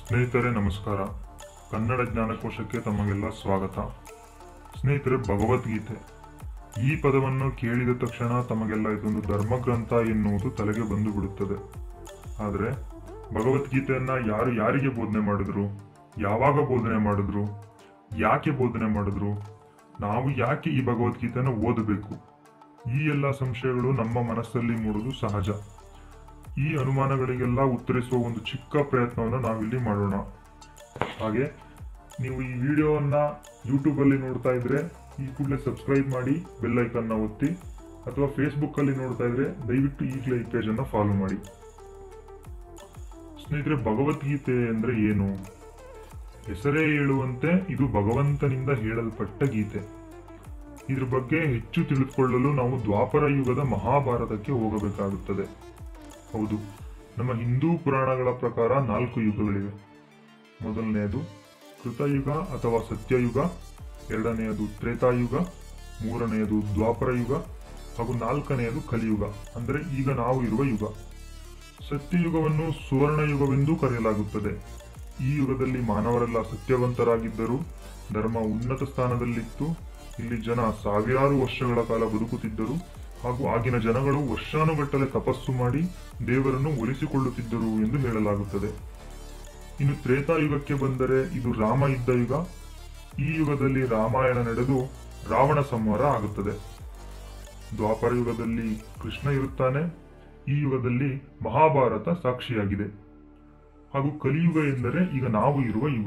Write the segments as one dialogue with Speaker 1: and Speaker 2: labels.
Speaker 1: ಸ್ನೇಹಿತರೆ ನಮಸ್ಕಾರ ಕನ್ನಡ ಜ್ಞಾನಕೋಶಕ್ಕೆ ತಮಗೆಲ್ಲ ಸ್ವಾಗತ ಸ್ನೇಹಿತರೆ ಭಗವದ್ಗೀತೆ ಈ ಪದವನ್ನು ಕೇಳಿದ ತಕ್ಷಣ ತಮಗೆಲ್ಲ ಇದೊಂದು ಧರ್ಮಗ್ರಂಥ ಎನ್ನುವುದು ತಲೆಗೆ ಬಂದು ಬಿಡುತ್ತದೆ ಆದರೆ ಭಗವದ್ಗೀತೆಯನ್ನ ಯಾರು ಯಾರಿಗೆ ಬೋಧನೆ ಮಾಡಿದ್ರು ಯಾವಾಗ ಬೋಧನೆ ಮಾಡಿದ್ರು ಯಾಕೆ ಬೋಧನೆ ಮಾಡಿದ್ರು ನಾವು ಯಾಕೆ ಈ ಭಗವದ್ಗೀತೆಯನ್ನು ಓದಬೇಕು ಈ ಎಲ್ಲ ಸಂಶಯಗಳು ನಮ್ಮ ಮನಸ್ಸಲ್ಲಿ ಮೂಡುವುದು ಸಹಜ ಈ ಅನುಮಾನಗಳಿಗೆಲ್ಲ ಉತ್ತರಿಸುವ ಒಂದು ಚಿಕ್ಕ ಪ್ರಯತ್ನವನ್ನು ನಾವಿಲ್ಲಿ ಮಾಡೋಣ ಹಾಗೆ ನೀವು ಈ ವಿಡಿಯೋವನ್ನ ಯೂಟ್ಯೂಬ್ ಅಲ್ಲಿ ನೋಡ್ತಾ ಇದ್ರೆ ಈ ಕೂಡಲೇ ಸಬ್ಸ್ಕ್ರೈಬ್ ಮಾಡಿ ಬೆಲ್ ಐಕನ್ನ ಒತ್ತಿ ಅಥವಾ ಫೇಸ್ಬುಕ್ ಅಲ್ಲಿ ನೋಡ್ತಾ ಇದ್ರೆ ದಯವಿಟ್ಟು ಈಗಲೇ ಈ ಪೇಜ್ ಅನ್ನ ಫಾಲೋ ಮಾಡಿ ಸ್ನೇಹಿತರೆ ಭಗವದ್ಗೀತೆ ಅಂದ್ರೆ ಏನು ಹೆಸರೇ ಹೇಳುವಂತೆ ಇದು ಭಗವಂತನಿಂದ ಹೇಳಲ್ಪಟ್ಟ ಗೀತೆ ಇದ್ರ ಬಗ್ಗೆ ಹೆಚ್ಚು ತಿಳಿದುಕೊಳ್ಳಲು ನಾವು ದ್ವಾಪರ ಯುಗದ ಮಹಾಭಾರತಕ್ಕೆ ಹೋಗಬೇಕಾಗುತ್ತದೆ ಹೌದು ನಮ್ಮ ಹಿಂದೂ ಪುರಾಣಗಳ ಪ್ರಕಾರ ನಾಲ್ಕು ಯುಗಗಳಿವೆ ಮೊದಲನೆಯದು ಕೃತಯುಗ ಅಥವಾ ಸತ್ಯಯುಗ ಎರಡನೆಯದು ತ್ರೇತಾಯುಗ ಮೂರನೆಯದು ದ್ವಾಪರ ಯುಗ ಹಾಗೂ ನಾಲ್ಕನೆಯದು ಕಲಿಯುಗ ಅಂದರೆ ಈಗ ನಾವು ಇರುವ ಯುಗ ಸತ್ಯಯುಗವನ್ನು ಸುವರ್ಣ ಯುಗವೆಂದೂ ಕರೆಯಲಾಗುತ್ತದೆ ಈ ಯುಗದಲ್ಲಿ ಮಾನವರೆಲ್ಲ ಸತ್ಯವಂತರಾಗಿದ್ದರು ಧರ್ಮ ಉನ್ನತ ಸ್ಥಾನದಲ್ಲಿತ್ತು ಇಲ್ಲಿ ಜನ ಸಾವಿರಾರು ವರ್ಷಗಳ ಕಾಲ ಬದುಕುತ್ತಿದ್ದರು ಹಾಗೂ ಆಗಿನ ಜನಗಳು ವರ್ಷಾನುಗಟ್ಟಲೆ ತಪಸ್ಸು ಮಾಡಿ ದೇವರನ್ನು ಒಲಿಸಿಕೊಳ್ಳುತ್ತಿದ್ದರು ಎಂದು ಹೇಳಲಾಗುತ್ತದೆ ಇನ್ನು ತ್ರೇತಾಯುಗಕ್ಕೆ ಬಂದರೆ ಇದು ರಾಮ ಇದ್ದ ಯುಗ ಈ ಯುಗದಲ್ಲಿ ರಾಮಾಯಣ ನಡೆದು ರಾವಣ ಸಂಹಾರ ಆಗುತ್ತದೆ ದ್ವಾಪರ ಯುಗದಲ್ಲಿ ಕೃಷ್ಣ ಇರುತ್ತಾನೆ ಈ ಯುಗದಲ್ಲಿ ಮಹಾಭಾರತ ಸಾಕ್ಷಿಯಾಗಿದೆ ಹಾಗೂ ಕಲಿಯುಗ ಎಂದರೆ ಈಗ ನಾವು ಇರುವ ಯುಗ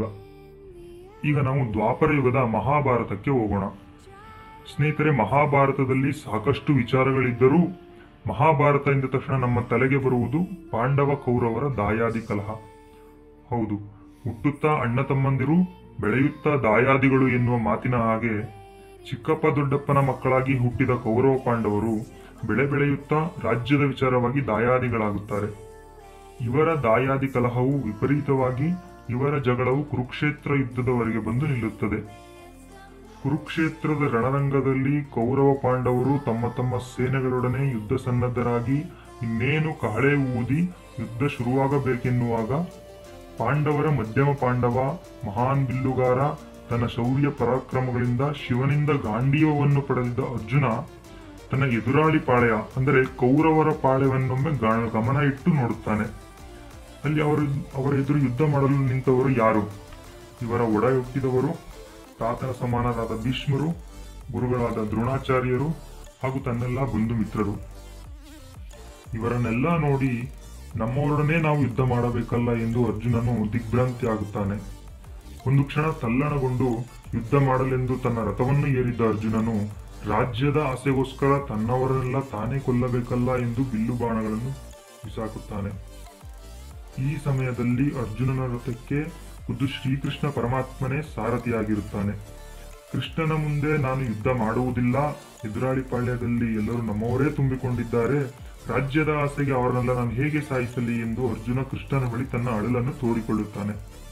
Speaker 1: ಈಗ ನಾವು ದ್ವಾಪರ ಯುಗದ ಮಹಾಭಾರತಕ್ಕೆ ಹೋಗೋಣ ಸ್ನೇಹಿತರೆ ಮಹಾಭಾರತದಲ್ಲಿ ಸಾಕಷ್ಟು ವಿಚಾರಗಳಿದ್ದರೂ ಮಹಾಭಾರತ ಎಂದ ತಕ್ಷಣ ನಮ್ಮ ತಲೆಗೆ ಬರುವುದು ಪಾಂಡವ ಕೌರವರ ದಾಯಾದಿ ಕಲಹ ಹೌದು ಹುಟ್ಟುತ್ತಾ ಅಣ್ಣ ತಮ್ಮಂದಿರು ಬೆಳೆಯುತ್ತಾ ದಾಯಾದಿಗಳು ಎನ್ನುವ ಮಾತಿನ ಹಾಗೆ ಚಿಕ್ಕಪ್ಪ ದೊಡ್ಡಪ್ಪನ ಮಕ್ಕಳಾಗಿ ಹುಟ್ಟಿದ ಕೌರವ ಪಾಂಡವರು ಬೆಳೆ ಬೆಳೆಯುತ್ತಾ ರಾಜ್ಯದ ವಿಚಾರವಾಗಿ ದಾಯಾದಿಗಳಾಗುತ್ತಾರೆ ಇವರ ದಾಯಾದಿ ಕಲಹವು ವಿಪರೀತವಾಗಿ ಇವರ ಜಗಳವು ಕುರುಕ್ಷೇತ್ರ ಯುದ್ಧದವರೆಗೆ ಬಂದು ನಿಲ್ಲುತ್ತದೆ ಕುರುಕ್ಷೇತ್ರದ ರಣರಂಗದಲ್ಲಿ ಕೌರವ ಪಾಂಡವರು ತಮ್ಮ ತಮ್ಮ ಸೇನೆಗಳೊಡನೆ ಯುದ್ಧ ಸನ್ನದ್ಧರಾಗಿ ಇನ್ನೇನು ಕಹಳೆ ಊದಿ ಯುದ್ಧ ಶುರುವಾಗಬೇಕೆನ್ನುವಾಗ ಪಾಂಡವರ ಮಧ್ಯಮ ಪಾಂಡವ ಮಹಾನ್ ಬಿಲ್ಲುಗಾರ ತನ್ನ ಶೌರ್ಯ ಪರಾಕ್ರಮಗಳಿಂದ ಶಿವನಿಂದ ಗಾಂಡೀವವನ್ನು ಪಡೆದಿದ್ದ ಅರ್ಜುನ ತನ್ನ ಎದುರಾಳಿ ಪಾಳೆಯ ಅಂದರೆ ಕೌರವರ ಪಾಳೆಯವನ್ನೊಮ್ಮೆ ಗ- ಗಮನ ಇಟ್ಟು ನೋಡುತ್ತಾನೆ ಅಲ್ಲಿ ಅವರು ಅವರ ಎದುರು ಯುದ್ಧ ಮಾಡಲು ನಿಂತವರು ಯಾರು ಇವರ ಒಡ ಹುಟ್ಟಿದವರು ತಾತನ ಸಮಾನರಾದ ಭೀಷ್ಮರು ಗುರುಗಳಾದ ದ್ರೋಣಾಚಾರ್ಯರು ಹಾಗೂ ತನ್ನೆಲ್ಲ ಬಂಧು ಮಿತ್ರರು ಇವರನ್ನೆಲ್ಲ ನೋಡಿ ನಮ್ಮವರೊಡನೆ ನಾವು ಯುದ್ಧ ಮಾಡಬೇಕಲ್ಲ ಎಂದು ಅರ್ಜುನನು ದಿಗ್ಭ್ರಾಂತಿ ಆಗುತ್ತಾನೆ ಒಂದು ಕ್ಷಣ ತಲ್ಲಣಗೊಂಡು ಯುದ್ಧ ಮಾಡಲೆಂದು ತನ್ನ ರಥವನ್ನು ಏರಿದ್ದ ಅರ್ಜುನನು ರಾಜ್ಯದ ಆಸೆಗೋಸ್ಕರ ತನ್ನವರನ್ನೆಲ್ಲ ತಾನೇ ಕೊಲ್ಲಬೇಕಲ್ಲ ಎಂದು ಬಿಲ್ಲು ಬಾಣಗಳನ್ನು ಬಿಸಾಕುತ್ತಾನೆ ಈ ಸಮಯದಲ್ಲಿ ಅರ್ಜುನನ ರಥಕ್ಕೆ ಖುದ್ದು ಶ್ರೀಕೃಷ್ಣ ಪರಮಾತ್ಮನೇ ಸಾರಥಿಯಾಗಿರುತ್ತಾನೆ ಕೃಷ್ಣನ ಮುಂದೆ ನಾನು ಯುದ್ಧ ಮಾಡುವುದಿಲ್ಲ ಎದುರಾಳಿ ಪಾಳ್ಯದಲ್ಲಿ ಎಲ್ಲರೂ ನಮ್ಮವರೇ ತುಂಬಿಕೊಂಡಿದ್ದಾರೆ ರಾಜ್ಯದ ಆಸೆಗೆ ಅವರನ್ನೆಲ್ಲ ನಾನು ಹೇಗೆ ಸಾಯಿಸಲಿ ಎಂದು ಅರ್ಜುನ ಕೃಷ್ಣನ ಬಳಿ ತನ್ನ ಅಳಲನ್ನು ತೋಡಿಕೊಳ್ಳುತ್ತಾನೆ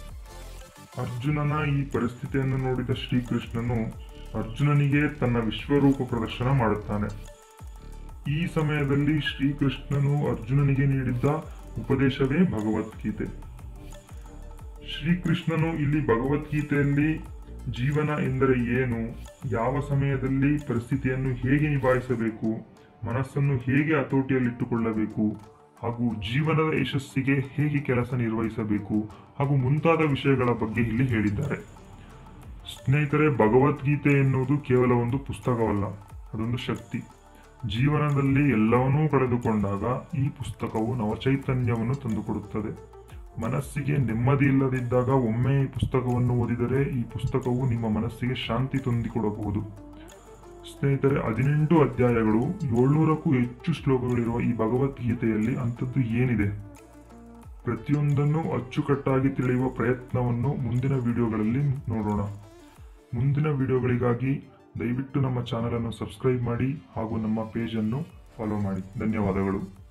Speaker 1: ಅರ್ಜುನನ ಈ ಪರಿಸ್ಥಿತಿಯನ್ನು ನೋಡಿದ ಶ್ರೀಕೃಷ್ಣನು ಅರ್ಜುನನಿಗೆ ತನ್ನ ವಿಶ್ವರೂಪ ಪ್ರದರ್ಶನ ಮಾಡುತ್ತಾನೆ ಈ ಸಮಯದಲ್ಲಿ ಶ್ರೀಕೃಷ್ಣನು ಅರ್ಜುನನಿಗೆ ನೀಡಿದ್ದ ಉಪದೇಶವೇ ಭಗವದ್ಗೀತೆ ಶ್ರೀಕೃಷ್ಣನು ಇಲ್ಲಿ ಭಗವದ್ಗೀತೆಯಲ್ಲಿ ಜೀವನ ಎಂದರೆ ಏನು ಯಾವ ಸಮಯದಲ್ಲಿ ಪರಿಸ್ಥಿತಿಯನ್ನು ಹೇಗೆ ನಿಭಾಯಿಸಬೇಕು ಮನಸ್ಸನ್ನು ಹೇಗೆ ಹತೋಟಿಯಲ್ಲಿಟ್ಟುಕೊಳ್ಳಬೇಕು ಹಾಗೂ ಜೀವನದ ಯಶಸ್ಸಿಗೆ ಹೇಗೆ ಕೆಲಸ ನಿರ್ವಹಿಸಬೇಕು ಹಾಗೂ ಮುಂತಾದ ವಿಷಯಗಳ ಬಗ್ಗೆ ಇಲ್ಲಿ ಹೇಳಿದ್ದಾರೆ ಸ್ನೇಹಿತರೆ ಭಗವದ್ಗೀತೆ ಎನ್ನುವುದು ಕೇವಲ ಒಂದು ಪುಸ್ತಕವಲ್ಲ ಅದೊಂದು ಶಕ್ತಿ ಜೀವನದಲ್ಲಿ ಎಲ್ಲವನ್ನೂ ಕಳೆದುಕೊಂಡಾಗ ಈ ಪುಸ್ತಕವು ನವಚೈತನ್ಯವನ್ನು ತಂದುಕೊಡುತ್ತದೆ ಮನಸ್ಸಿಗೆ ನೆಮ್ಮದಿ ಇಲ್ಲದಿದ್ದಾಗ ಒಮ್ಮೆ ಈ ಪುಸ್ತಕವನ್ನು ಓದಿದರೆ ಈ ಪುಸ್ತಕವು ನಿಮ್ಮ ಮನಸ್ಸಿಗೆ ಶಾಂತಿ ತಂದಿಕೊಡಬಹುದು ಸ್ನೇಹಿತರೆ ಹದಿನೆಂಟು ಅಧ್ಯಾಯಗಳು ಏಳ್ನೂರಕ್ಕೂ ಹೆಚ್ಚು ಶ್ಲೋಕಗಳಿರುವ ಈ ಭಗವದ್ಗೀತೆಯಲ್ಲಿ ಅಂಥದ್ದು ಏನಿದೆ ಪ್ರತಿಯೊಂದನ್ನು ಅಚ್ಚುಕಟ್ಟಾಗಿ ತಿಳಿಯುವ ಪ್ರಯತ್ನವನ್ನು ಮುಂದಿನ ವಿಡಿಯೋಗಳಲ್ಲಿ ನೋಡೋಣ ಮುಂದಿನ ವಿಡಿಯೋಗಳಿಗಾಗಿ ದಯವಿಟ್ಟು ನಮ್ಮ ಚಾನಲ್ ಅನ್ನು ಸಬ್ಸ್ಕ್ರೈಬ್ ಮಾಡಿ ಹಾಗೂ ನಮ್ಮ ಪೇಜ್ ಅನ್ನು ಫಾಲೋ ಮಾಡಿ ಧನ್ಯವಾದಗಳು